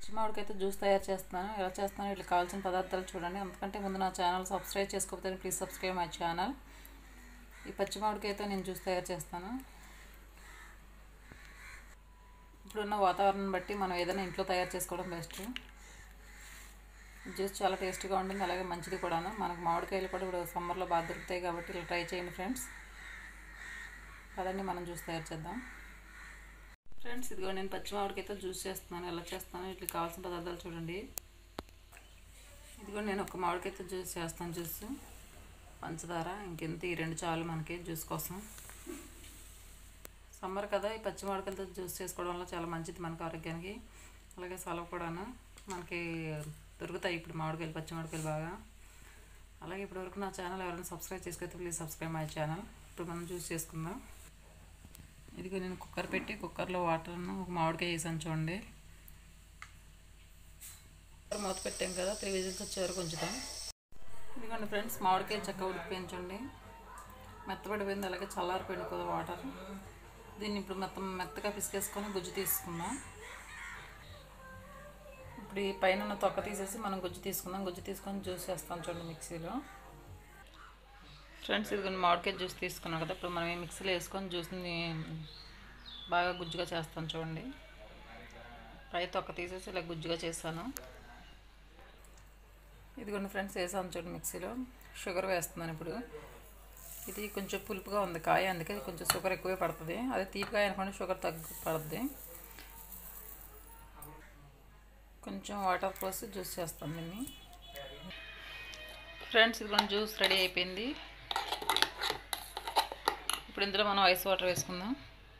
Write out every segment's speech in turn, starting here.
పచ్చి మామిడికైతే జ్యూస్ తయారు చేస్తున్నాను ఎలా చేస్తున్నాను ఇట్లా కావాల్సిన పదార్థాలు చూడండి అందుకంటే ముందు నా ఛానల్ సబ్స్క్రైబ్ చేసుకోకపోతే ప్లీజ్ సబ్స్క్రైబ్ మై ఛానల్ ఈ పచ్చి మామిడికైతే నేను జ్యూస్ తయారు చేస్తాను ఇప్పుడున్న వాతావరణం బట్టి మనం ఏదైనా ఇంట్లో తయారు చేసుకోవడం బెస్ట్ జ్యూస్ చాలా టేస్టీగా ఉంటుంది అలాగే మంచిది కూడాను మనకు మామిడికాయలు కూడా ఇప్పుడు సమ్మర్లో బాగా దొరుకుతాయి కాబట్టి ఇలా ట్రై చేయండి ఫ్రెండ్స్ కదండి మనం జ్యూస్ తయారు చేద్దాం ఫ్రెండ్స్ ఇదిగో నేను పచ్చి మామిడికైతే జ్యూస్ చేస్తున్నాను ఎలా చేస్తాను ఇట్లా కావాల్సిన పదార్థాలు చూడండి ఇదిగో నేను ఒక మామిడికైతే జ్యూస్ చేస్తాను జ్యూస్ పంచదార ఇంకెంత ఈ రెండు చాలు మనకి జ్యూస్ కోసం సమ్మర్ కదా ఈ పచ్చి మామిడికాయలతో జ్యూస్ చేసుకోవడం వల్ల చాలా మంచిది మనకు ఆరోగ్యానికి అలాగే సలవ కూడాను మనకి దొరుకుతాయి ఇప్పుడు మామిడికాయలు పచ్చి మామిడికాయలు బాగా అలాగే ఇప్పటివరకు నా ఛానల్ ఎవరైనా సబ్స్క్రైబ్ చేసుకోతే ప్లీజ్ సబ్స్క్రైబ్ మై ఛానల్ ఇప్పుడు మనం జ్యూస్ చేసుకుందాం ఇదిగో నేను కుక్కర్ పెట్టి కుక్కర్లో వాటర్ను ఒక మామిడికాయ వేసాను చూడండి కుక్కర్ మూత పెట్టాం కదా త్రీ విజిల్స్ వచ్చే వరకు ఉంచుతాం ఇదిగోండి ఫ్రెండ్స్ మామిడికాయ చక్క ఉడికించండి మెత్తబడిపోయింది అలాగే చల్లారిపోయింది కదా వాటర్ దీన్ని ఇప్పుడు మొత్తం మెత్తగా పిసికేసుకొని గుజ్జు తీసుకుందాం ఇప్పుడు ఈ పైన ఉన్న తొక్క తీసేసి మనం గుజ్జు తీసుకుందాం గుజ్జు తీసుకొని జ్యూస్ వేస్తాం చూడండి మిక్సీలో ఫ్రెండ్స్ ఇది మామిడికాయ జ్యూస్ తీసుకున్నాం కదా ఇప్పుడు మనం ఈ మిక్సీలో వేసుకొని జ్యూస్ని బాగా గుజ్జుగా చేస్తాం చూడండి పై తొక్క తీసేసి ఇలా గుజ్జుగా చేస్తాను ఇదిగోండి ఫ్రెండ్స్ వేసాను చూడండి మిక్సీలో షుగర్ వేస్తున్నాను ఇప్పుడు ఇది కొంచెం పులుపుగా ఉంది కాయ అందుకే కొంచెం షుగర్ ఎక్కువే పడుతుంది అదే తీపికాయ అనుకోండి షుగర్ తగ్గు పడుతుంది కొంచెం వాటర్ పోసి జ్యూస్ చేస్తాం దీన్ని ఫ్రెండ్స్ ఇది కొంచెం జ్యూస్ రెడీ అయిపోయింది ఇప్పుడు ఇందులో మనం ఐస్ వాటర్ వేసుకుందాం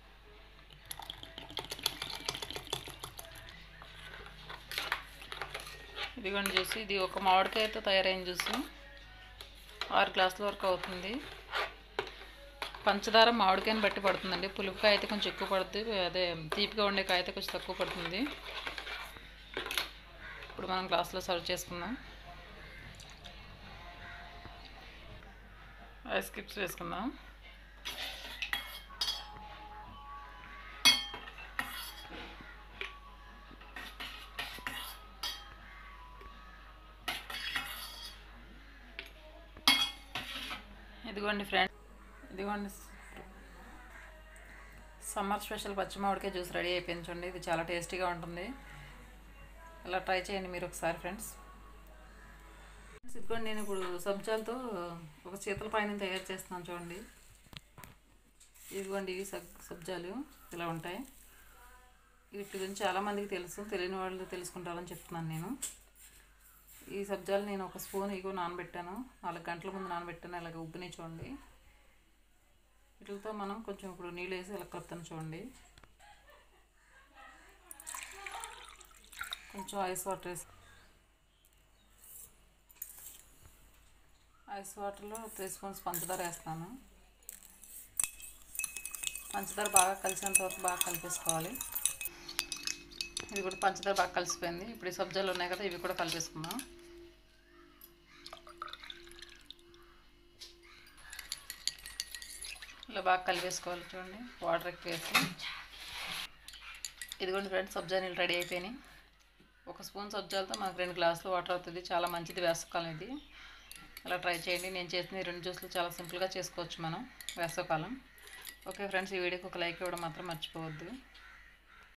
ఇదిగోండి జ్యూస్ ఇది ఒక మామిడికాయతో తయారైన జ్యూస్ ఆరు గ్లాసుల వరకు అవుతుంది పంచదార మామిడికాయని బట్టి పడుతుందండి పులుపుకాయ అయితే కొంచెం ఎక్కువ పడుతుంది అదే తీపిగా ఉండే కాయ అయితే కొంచెం తక్కువ పడుతుంది ఇప్పుడు మనం గ్లాసులో సర్వ్ చేసుకుందాం ఐస్ క్యూబ్స్ వేసుకుందాం ఇదిగోండి ఫ్రెండ్ ఇదిగోండి సమ్మర్ స్పెషల్ పచ్చి మామిడికాయ జ్యూస్ రెడీ అయిపోయింది చూడండి ఇది చాలా టేస్టీగా ఉంటుంది ఇలా ట్రై చేయండి మీరు ఒకసారి ఫ్రెండ్స్ ఇదిగోండి నేను ఇప్పుడు సబ్జాలతో ఒక శీతల పైన తయారు చేస్తున్నాను చూడండి ఇదిగోండి ఇవి సబ్ సబ్జాలు ఇలా ఉంటాయి వీటి గురించి చాలామందికి తెలుసు తెలియని వాళ్ళు తెలుసుకుంటారని చెప్తున్నాను నేను ఈ సబ్జాలు నేను ఒక స్పూన్ ఇగో నానబెట్టాను నాలుగు గంటల ముందు నానబెట్టాను ఇలాగ ఉబ్బుని చూడండి వీటితో మనం కొంచెం ఇప్పుడు నీళ్ళు వేసి ఇలా కలుపుతాను చూడండి కొంచెం ఐస్ వాటర్ వేసి ఐస్ వాటర్లో త్రీ స్పూన్స్ పంచదార వేస్తాను పంచదార బాగా కలిసినంత వరకు బాగా కలిపేసుకోవాలి ఇది కూడా పంచదార బాగా కలిసిపోయింది ఇప్పుడు ఈ సబ్జాలు ఉన్నాయి కదా ఇవి కూడా కలిపేసుకుందాం ఇలా బాగా కలిపేసుకోవాలి చూడండి వాటర్ ఎక్కువ వేసి ఇదిగోండి ఫ్రెండ్స్ సబ్జా నీళ్ళు రెడీ అయిపోయినాయి ఒక స్పూన్ సబ్జాలతో మనకు రెండు గ్లాసులు వాటర్ అవుతుంది చాలా మంచిది వేసవకాలం ఇది అలా ట్రై చేయండి నేను చేసిన ఈ రెండు జ్యూస్లు చాలా సింపుల్గా చేసుకోవచ్చు మనం వేసవకాలం ఓకే ఫ్రెండ్స్ ఈ వీడియోకి ఒక లైక్ ఇవ్వడం మాత్రం మర్చిపోవద్దు